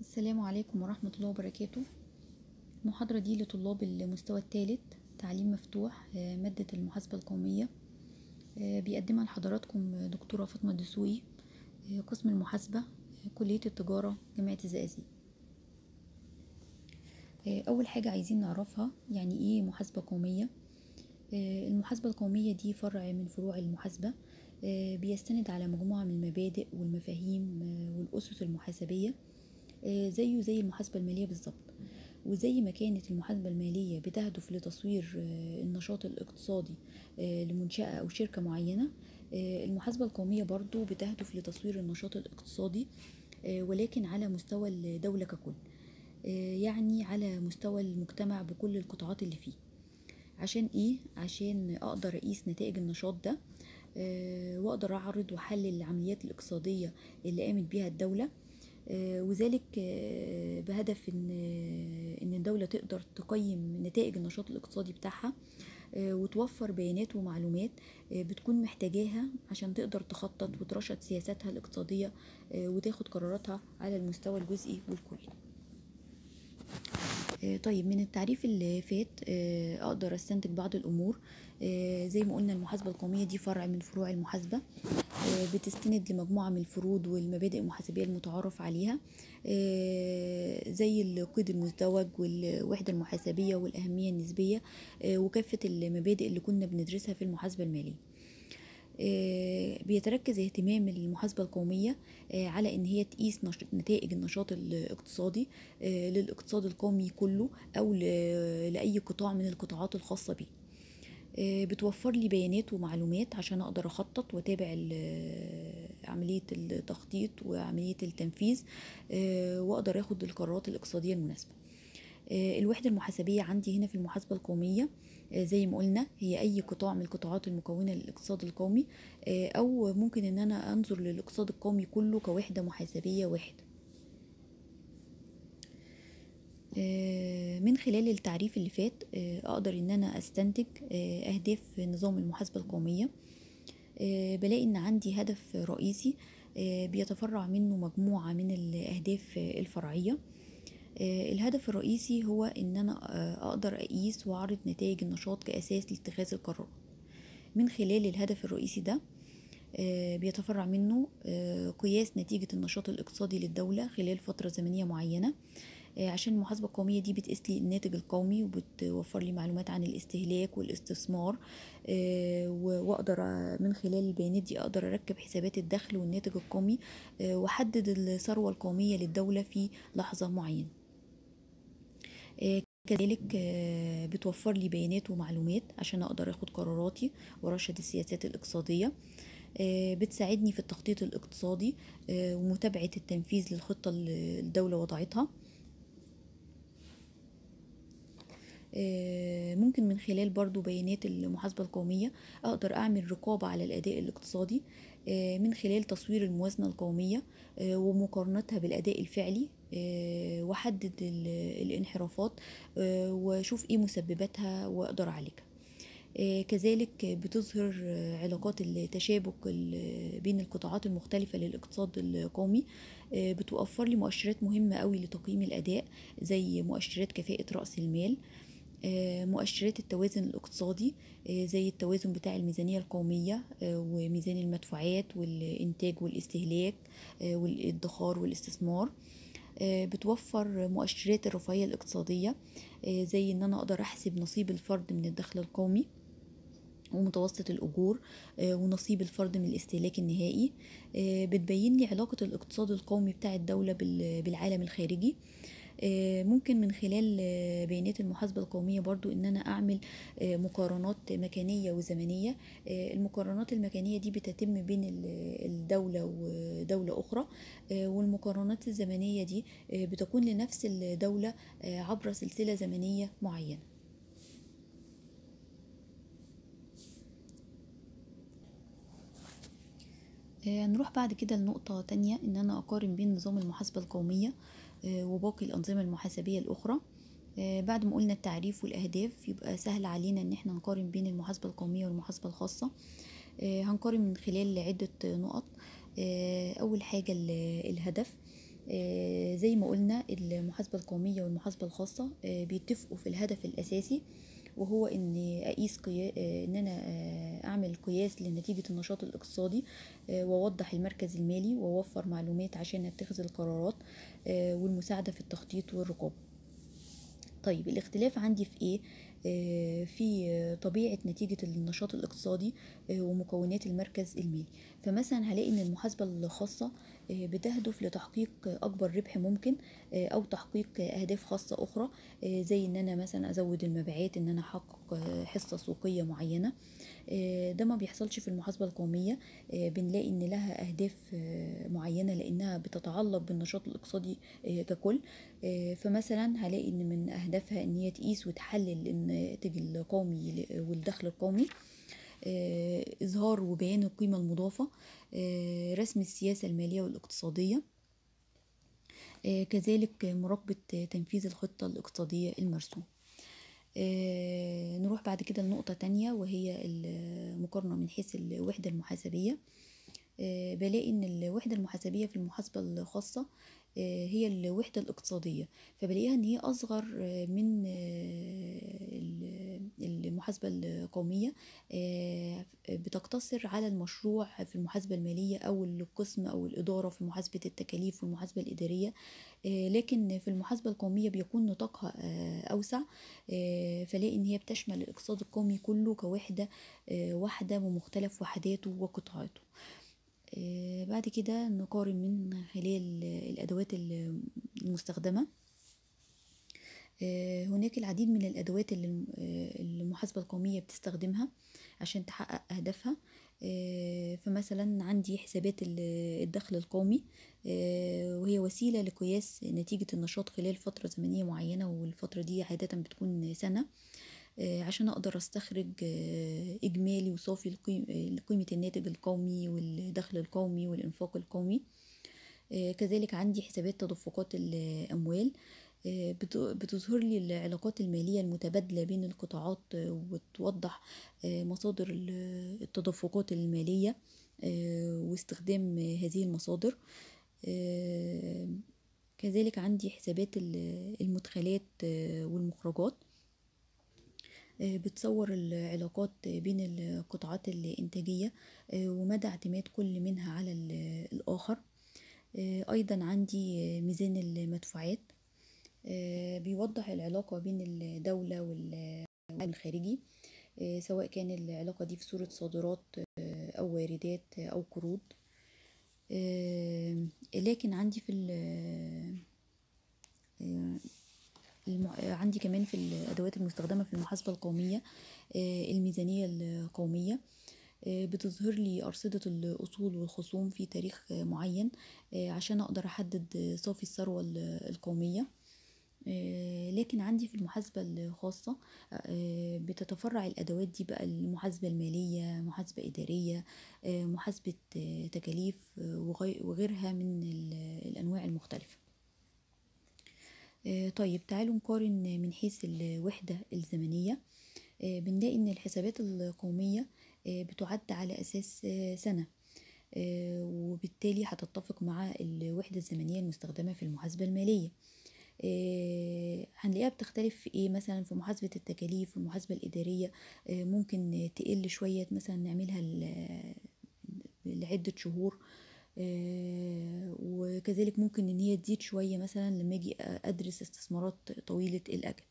السلام عليكم ورحمة الله وبركاته المحاضرة دي لطلاب المستوى الثالث تعليم مفتوح آه، مادة المحاسبة القومية آه، بيقدمها لحضراتكم دكتورة فاطمة الدسوقي آه، قسم المحاسبة آه، كلية التجارة جامعة الزقازيق آه، أول حاجة عايزين نعرفها يعني إيه محاسبة قومية آه، المحاسبة القومية دي فرع من فروع المحاسبة آه، بيستند على مجموعة من المبادئ والمفاهيم آه، والأسس المحاسبية آه، زيه زي المحاسبة المالية بالظبط وزي ما كانت المحاسبة المالية بتهدف لتصوير آه، النشاط الاقتصادي آه، لمنشأة أو شركة معينة آه، المحاسبة القومية برضو بتهدف لتصوير النشاط الاقتصادي آه، ولكن على مستوى الدولة ككل آه، يعني على مستوى المجتمع بكل القطاعات اللي فيه عشان ايه عشان اقدر اقيس نتائج النشاط ده آه، واقدر اعرض واحلل العمليات الاقتصاديه اللي قامت بيها الدوله آه، وذلك آه، بهدف ان آه، ان الدوله تقدر تقيم نتائج النشاط الاقتصادي بتاعها آه، وتوفر بيانات ومعلومات آه، بتكون محتاجاها عشان تقدر تخطط وترشد سياساتها الاقتصاديه آه، وتاخد قراراتها على المستوى الجزئي والكلي آه، طيب من التعريف اللي فات آه، اقدر استنتج بعض الامور آه، زي ما قلنا المحاسبه القوميه دي فرع من فروع المحاسبه آه، بتستند لمجموعه من الفروض والمبادئ المحاسبيه المتعارف عليها آه، زي القيد المزدوج والوحده المحاسبيه والاهميه النسبيه آه، وكافه المبادئ اللي كنا بندرسها في المحاسبه الماليه آه، بيتركز اهتمام المحاسبة القومية آه، على إن هي تقيس نش- نتائج النشاط الاقتصادي آه، للاقتصاد القومي كله أو ل- لأي قطاع من القطاعات الخاصة بيه آه، بتوفر لي بيانات ومعلومات عشان أقدر أخطط وأتابع ال- عملية التخطيط وعملية التنفيذ آه، وأقدر أخد القرارات الاقتصادية المناسبة آه، الوحدة المحاسبية عندي هنا في المحاسبة القومية آه، زي ما قلنا هي أي قطاع من القطاعات المكونة للاقتصاد القومي آه، أو ممكن إن أنا أنظر للاقتصاد القومي كله كوحدة محاسبية واحدة آه، من خلال التعريف اللي فات آه، أقدر إن أنا أستنتج آه، أهداف نظام المحاسبة القومية آه، بلاقي إن عندي هدف رئيسي آه، بيتفرع منه مجموعة من الأهداف آه، الفرعية آه، الهدف الرئيسي هو ان انا آه، اقدر اقيس واعرض نتائج النشاط كاساس لاتخاذ القرارات من خلال الهدف الرئيسي ده آه، بيتفرع منه آه، قياس نتيجة النشاط الاقتصادي للدولة خلال فترة زمنية معينة آه، عشان المحاسبة القومية دي بتقيس لي الناتج القومي وبتوفر لي معلومات عن الاستهلاك والاستثمار آه، و- واقدر آه، من خلال البيانات دي اقدر اركب حسابات الدخل والناتج القومي آه، واحدد الثروة القومية للدولة في لحظة معينة آه، كذلك آه، بتوفر لي بيانات ومعلومات عشان اقدر اخد قراراتي وارشد السياسات الاقتصاديه آه، بتساعدني في التخطيط الاقتصادي آه، ومتابعه التنفيذ للخطه اللي الدوله وضعتها آه، ممكن من خلال برضو بيانات المحاسبة القومية أقدر أعمل رقابة على الأداء الاقتصادي آه، من خلال تصوير الموازنة القومية آه، ومقارنتها بالأداء الفعلي آه، وأحدد ال- الانحرافات آه، وأشوف إيه مسبباتها وأقدر أعالجها آه، كذلك بتظهر آه، علاقات التشابك ال- بين القطاعات المختلفة للاقتصاد القومي آه، بتوفر لي مؤشرات مهمة قوي لتقييم الأداء زي مؤشرات كفاءة رأس المال آه، مؤشرات التوازن الاقتصادي آه، زي التوازن بتاع الميزانية القومية آه، وميزان المدفوعات والإنتاج والاستهلاك آه، والادخار والاستثمار آه، بتوفر مؤشرات الرفاهية الاقتصادية آه، زي إن أنا أقدر أحسب نصيب الفرد من الدخل القومي ومتوسط الأجور آه، ونصيب الفرد من الاستهلاك النهائي آه، بتبين لي علاقة الاقتصاد القومي بتاع الدولة بال- بالعالم الخارجي آه، ممكن من خلال آه، بيانات المحاسبة القومية برضو ان انا اعمل آه، مقارنات مكانية وزمنية آه، المقارنات المكانية دي بتتم بين ال- الدولة ودولة اخرى آه، والمقارنات الزمنية دي آه، بتكون لنفس الدولة آه، عبر سلسلة زمنية معينة آه، هنروح بعد كده لنقطة تانية إن أنا أقارن بين نظام المحاسبة القومية آه، وباقي الأنظمة المحاسبية الأخرى آه، بعد ما قلنا التعريف والأهداف يبقى سهل علينا إن احنا نقارن بين المحاسبة القومية والمحاسبة الخاصة آه، هنقارن من خلال عدة نقط آه، أول حاجة ال- الهدف آه، زي ما قلنا المحاسبة القومية والمحاسبة الخاصة آه، بيتفقوا في الهدف الأساسي وهو ان اقيس قيا... آه، ان انا آه، اعمل قياس لنتيجة النشاط الاقتصادي آه، واوضح المركز المالي واوفر معلومات عشان اتخذ القرارات آه، والمساعدة في التخطيط والرقابة طيب الاختلاف عندي في ايه آه، في آه، طبيعة نتيجة النشاط الاقتصادي آه، ومكونات المركز المالي فمثلا هلاقي ان المحاسبة الخاصة آه، بتهدف لتحقيق أكبر ربح ممكن آه، أو تحقيق أهداف خاصة أخرى آه، زي إن أنا مثلا أزود المبيعات إن أنا أحقق آه، حصة سوقية معينة آه، ده ما بيحصلش في المحاسبة القومية آه، بنلاقي إن لها أهداف آه، معينة لأنها بتتعلق بالنشاط الاقتصادي آه، ككل آه، فمثلا هلاقي إن من أهدافها إن هي تقيس وتحلل الناتج القومي ل- والدخل القومي آه، إظهار وبيان القيمة المضافة آه، رسم السياسة المالية والاقتصادية آه، كذلك مراقبة تنفيذ الخطة الاقتصادية المرسومة آه، نروح بعد كده لنقطة تانية وهي المقارنة من حيث الوحدة المحاسبية آه، بلاقي ان الوحدة المحاسبية في المحاسبة الخاصة آه، هي الوحدة الاقتصادية فبلاقيها ان هي اصغر آه، من آه، ال- المحاسبة القومية آه، بتقتصر على المشروع في المحاسبة المالية او القسم او الادارة في محاسبة التكاليف والمحاسبة الادارية آه، لكن في المحاسبة القومية بيكون نطاقها آه، اوسع آه، فلاقي ان هي بتشمل الاقتصاد القومي كله كوحدة آه، واحدة بمختلف وحداته وقطاعاته آه، بعد كده نقارن من خلال الأدوات المستخدمة آه، هناك العديد من الأدوات اللي الم- آه، المحاسبة القومية بتستخدمها عشان تحقق أهدافها آه، فمثلا عندي حسابات ال- الدخل القومي آه، وهي وسيلة لقياس نتيجة النشاط خلال فترة زمنية معينة والفترة دي عادة بتكون سنة آه، عشان أقدر أستخرج آه، إجمالي وصافي لقيم- آه، لقيمة الناتج القومي والدخل القومي والإنفاق القومي آه، كذلك عندي حسابات تدفقات الأموال آه، بت- بتظهر لي العلاقات المالية المتبادلة بين القطاعات آه، وتوضح آه، مصادر ال- التدفقات المالية آه، واستخدام هذه المصادر آه، كذلك عندي حسابات ال- المدخلات آه، والمخرجات آه، بتصور العلاقات بين القطاعات الإنتاجية آه، ومدى اعتماد كل منها على ال- الآخر آه، أيضا عندي آه، ميزان المدفوعات آه، بيوضح العلاقة بين الدولة والعالم الخارجي آه، سواء كان العلاقة دي في صورة صادرات آه، أو واردات آه، أو قروض آه، لكن عندي في ال- آه، الم- عندي كمان في الأدوات المستخدمة في المحاسبة القومية آه، الميزانية القومية آه، بتظهر لي أرصدة الأصول والخصوم في تاريخ آه، معين آه، عشان أقدر أحدد صافي الثروة ال- القومية آه، لكن عندي في المحاسبة الخاصة آه، بتتفرع الأدوات دي بقى المحاسبة المالية محاسبة إدارية آه، محاسبة آه، تكاليف آه، وغي- وغيرها من ال- الأنواع المختلفة آه، طيب تعالوا نقارن من حيث الوحدة الزمنية آه، بنلاقي إن الحسابات القومية آه، بتعد على أساس آه، سنة آه، وبالتالي هتتفق مع الوحدة الزمنية المستخدمة في المحاسبة المالية آه، هنلاقيها بتختلف في ايه مثلا في محاسبة التكاليف والمحاسبة الإدارية آه، ممكن تقل شوية مثلا نعملها ل- لعدة شهور آه، وكذلك ممكن ان هي تزيد شوية مثلا لما اجي ادرس استثمارات طويلة الاجل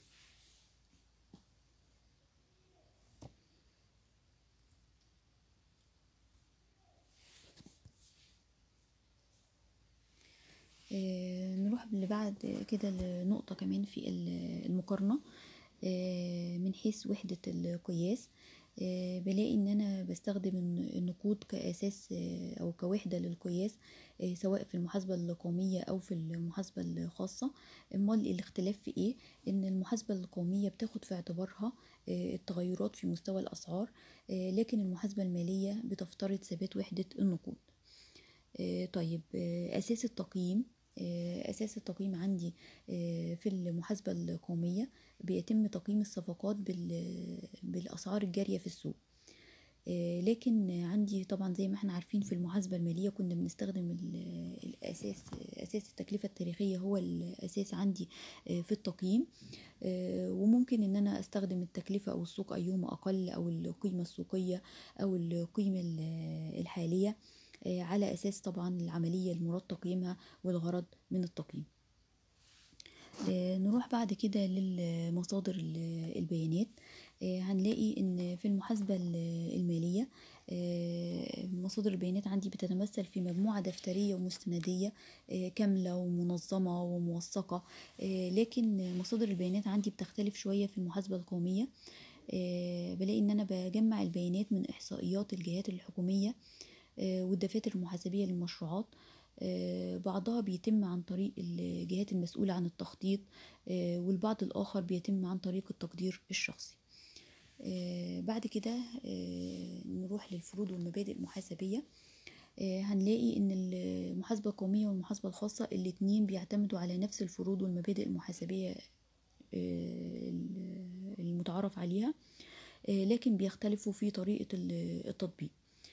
آه، نروح اللي بعد كده لنقطة كمان في ال- المقارنة آه، من حيث وحدة القياس آه، بلاقي ان انا بستخدم الن- النقود كأساس آه، او كوحدة للقياس آه، سواء في المحاسبة القومية او في المحاسبة الخاصة امال الاختلاف في ايه ان المحاسبة القومية بتاخد في اعتبارها آه، التغيرات في مستوى الاسعار آه، لكن المحاسبة المالية بتفترض ثبات وحدة النقود آه، طيب آه، أساس التقييم آه، أساس التقييم عندي آه، في المحاسبة القومية بيتم تقييم الصفقات بال- بالأسعار الجارية في السوق آه، لكن عندي طبعا زي ما احنا عارفين في المحاسبة المالية كنا بنستخدم ال- الأساس أساس التكلفة التاريخية هو الأساس عندي آه، في التقييم آه، وممكن إن أنا أستخدم التكلفة أو السوق أيهما أقل أو القيمة السوقية أو القيمة ال- الحالية آه، على أساس طبعا العملية المراد تقييمها والغرض من التقييم آه، نروح بعد كده للمصادر ال- البيانات آه، هنلاقي ان في المحاسبة ال- المالية آه، مصادر البيانات عندي بتتمثل في مجموعة دفترية ومستندية آه، كاملة ومنظمة وموثقة آه، لكن مصادر البيانات عندي بتختلف شوية في المحاسبة القومية آه، بلاقي ان انا بجمع البيانات من احصائيات الجهات الحكومية آه، والدفاتر المحاسبية للمشروعات آه، بعضها بيتم عن طريق الجهات المسؤولة عن التخطيط آه، والبعض الآخر بيتم عن طريق التقدير الشخصي آه، بعد كده آه، نروح للفروض والمبادئ المحاسبية آه، هنلاقي ان المحاسبة القومية والمحاسبة الخاصة الاتنين بيعتمدوا على نفس الفروض والمبادئ المحاسبية آه، المتعارف عليها آه، لكن بيختلفوا في طريقة ال- التطبيق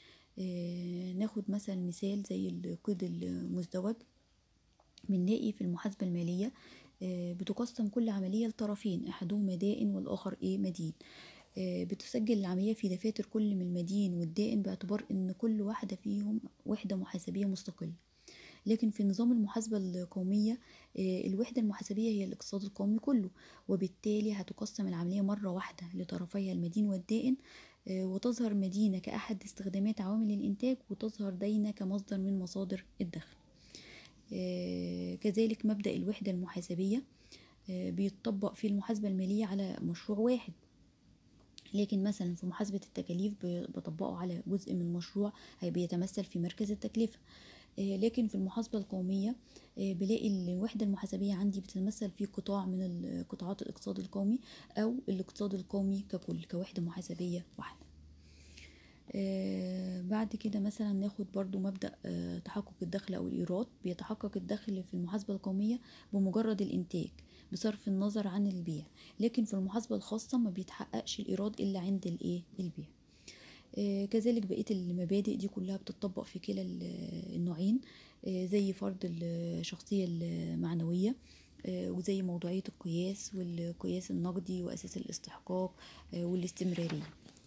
آه، ناخد مثلا مثال زي القيد المزدوج بنلاقي في المحاسبة المالية آه، بتقسم كل عملية لطرفين أحدهما دائن والآخر إيه مدين آه، بتسجل العملية في دفاتر كل من المدين والدائن باعتبار إن كل واحدة فيهم وحدة محاسبية مستقلة لكن في نظام المحاسبة القومية آه، الوحدة المحاسبية هي الاقتصاد القومي كله وبالتالي هتقسم العملية مرة واحدة لطرفيها المدين والدائن آه، وتظهر مدينة كأحد استخدامات عوامل الإنتاج وتظهر دينة كمصدر من مصادر الدخل آه، كذلك مبدأ الوحدة المحاسبية آه، بيتطبق في المحاسبة المالية على مشروع واحد لكن مثلا في محاسبة التكاليف ب- بطبقه على جزء من المشروع هي بيتمثل في مركز التكلفة آه، لكن في المحاسبة القومية آه، بلاقي الوحدة المحاسبية عندي بتتمثل في قطاع من ال- قطاعات الاقتصاد القومي أو الاقتصاد القومي ككل كوحدة محاسبية واحدة آه، بعد كده مثلا ناخد برضو مبدأ آه، تحقق الدخل أو الإيراد بيتحقق الدخل في المحاسبة القومية بمجرد الإنتاج بصرف النظر عن البيع لكن في المحاسبة الخاصة ما بيتحققش الإيراد إلا عند الإيه البيع آه، كذلك بقية المبادئ دي كلها بتطبق في كلا ال- النوعين آه، زي فرض الشخصية المعنوية آه، وزي موضوعية القياس والقياس النقدي وأساس الاستحقاق آه، والاستمرارية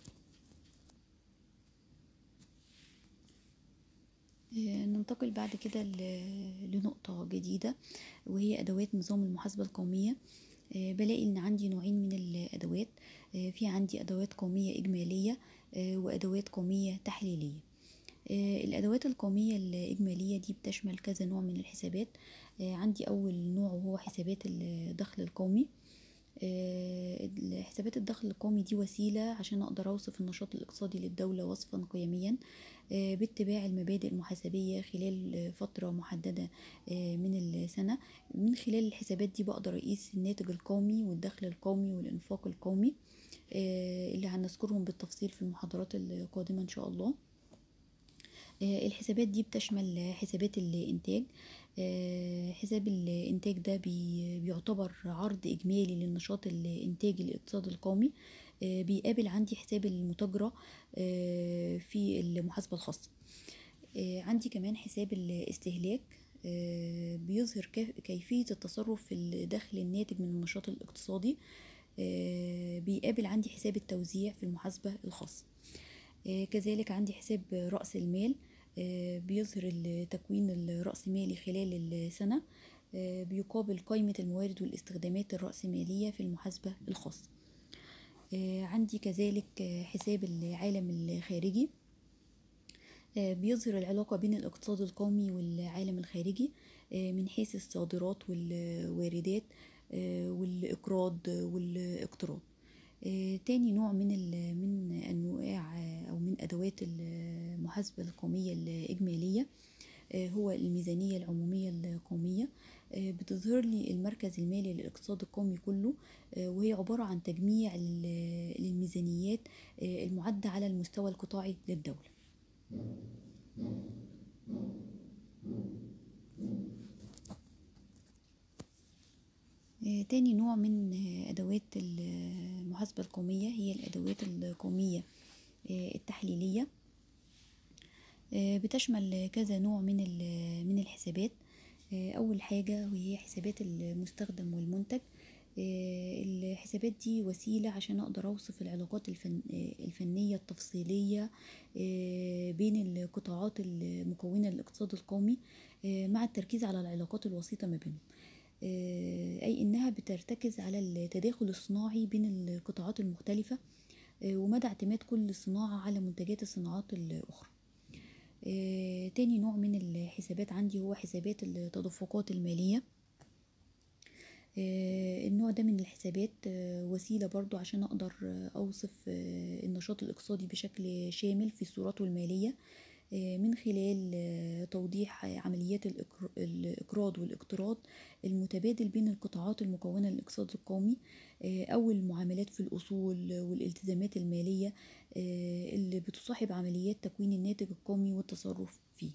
آه، ننتقل بعد كده ل- لنقطة جديدة وهي أدوات نظام المحاسبة القومية آه، بلاقي إن عندي نوعين من الأدوات آه، في عندي أدوات قومية إجمالية آه، وأدوات قومية تحليلية آه، الأدوات القومية الإجمالية دي بتشمل كذا نوع من الحسابات آه، عندي أول نوع وهو حسابات الدخل القومي آه، حسابات الدخل القومي دي وسيلة عشان أقدر أوصف النشاط الاقتصادي للدولة وصفا قيميا آه، باتباع المبادئ المحاسبية خلال فترة محددة آه، من السنة من خلال الحسابات دي بقدر أقيس الناتج القومي والدخل القومي والإنفاق القومي آه، اللي هنذكرهم بالتفصيل في المحاضرات القادمة إن شاء الله آه، الحسابات دي بتشمل حسابات الإنتاج آه، حساب الإنتاج ده بي- بيعتبر عرض إجمالي للنشاط الإنتاجي للاقتصاد القومي آه، بيقابل عندي حساب المتاجرة آه، في المحاسبة الخاصة آه، عندي كمان حساب الاستهلاك آه، بيظهر كيف- كيفية التصرف في الدخل الناتج من النشاط الاقتصادي آه، بيقابل عندي حساب التوزيع في المحاسبة الخاصة آه، كذلك عندي حساب رأس المال آه، بيظهر التكوين الرأسمالي خلال السنة آه، بيقابل قائمة الموارد والاستخدامات الرأسمالية في المحاسبة الخاصة آه، عندي كذلك آه، حساب العالم الخارجي آه، بيظهر العلاقة بين الاقتصاد القومي والعالم الخارجي آه، من حيث الصادرات والواردات آه، والإقراض والاقتراض آه، تاني نوع من ال- من انواع آه، او من ادوات المحاسبه القوميه الاجماليه آه، هو الميزانيه العموميه القوميه آه، بتظهر لي المركز المالي للاقتصاد القومي كله آه، وهي عباره عن تجميع لل- للميزانيات آه، المعده على المستوى القطاعي للدوله آه، تاني نوع من آه، أدوات المحاسبة القومية هي الأدوات القومية التحليلية بتشمل كذا نوع من من الحسابات أول حاجة وهي حسابات المستخدم والمنتج الحسابات دي وسيلة عشان أقدر أوصف العلاقات الفن الفنية التفصيلية بين القطاعات المكونة للاقتصاد القومي مع التركيز على العلاقات الوسيطة ما بينهم أي إنها بترتكز على التداخل الصناعي بين القطاعات المختلفة ومدى اعتماد كل صناعة على منتجات الصناعات الأخرى تاني نوع من الحسابات عندي هو حسابات التدفقات المالية النوع ده من الحسابات وسيلة برضو عشان أقدر أوصف النشاط الاقتصادي بشكل شامل في صورته المالية من خلال توضيح عمليات الإقراض والاقتراض المتبادل بين القطاعات المكونة للاقتصاد القومي أو المعاملات في الأصول والالتزامات المالية اللي بتصاحب عمليات تكوين الناتج القومي والتصرف فيه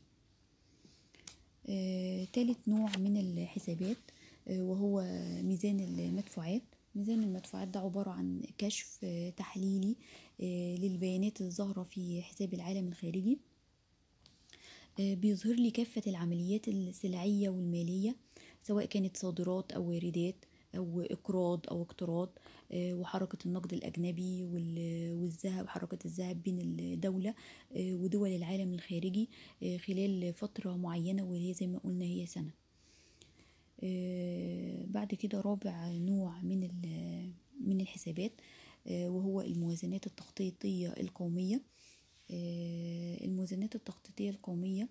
تالت نوع من الحسابات وهو ميزان المدفوعات ميزان المدفوعات ده عبارة عن كشف تحليلي للبيانات الظاهرة في حساب العالم الخارجي بيظهر لي كافة العمليات السلعية والمالية سواء كانت صادرات أو واردات أو إقراض أو اقتراض وحركة النقد الأجنبي والذهب حركة الذهب بين الدولة ودول العالم الخارجي خلال فترة معينة وهي زي ما قلنا هي سنة بعد كده رابع نوع من من الحسابات وهو الموازنات التخطيطية القومية الموازنات التخطيطية القومية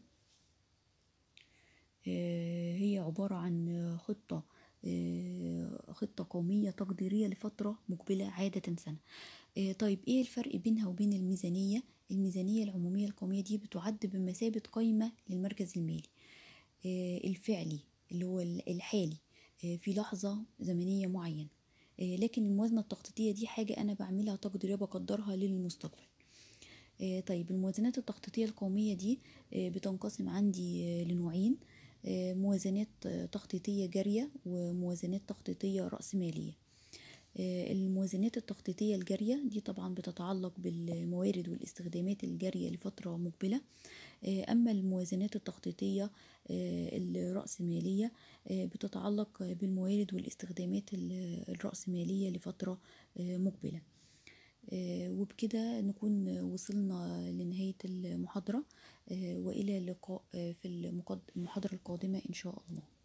هي عبارة عن خطة خطة قومية تقديرية لفترة مقبلة عادة سنة طيب ايه الفرق بينها وبين الميزانية الميزانية العمومية القومية دي بتعد بمثابة قائمة للمركز المالي الفعلي اللي هو الحالي في لحظة زمنية معينة لكن الموازنة التخطيطية دي حاجة أنا بعملها تقديرية بقدرها للمستقبل طيب الموازنات التخطيطية القومية دي بتنقسم عندي لنوعين موازنات تخطيطية جارية وموازنات تخطيطية رأسمالية الموازنات التخطيطية الجارية دي طبعا بتتعلق بالموارد والاستخدامات الجارية لفترة مقبلة أما الموازنات التخطيطية الرأسمالية بتتعلق بالموارد والاستخدامات الرأسمالية لفترة مقبلة وبكده نكون وصلنا لنهاية المحاضرة وإلى اللقاء في المحاضرة القادمة إن شاء الله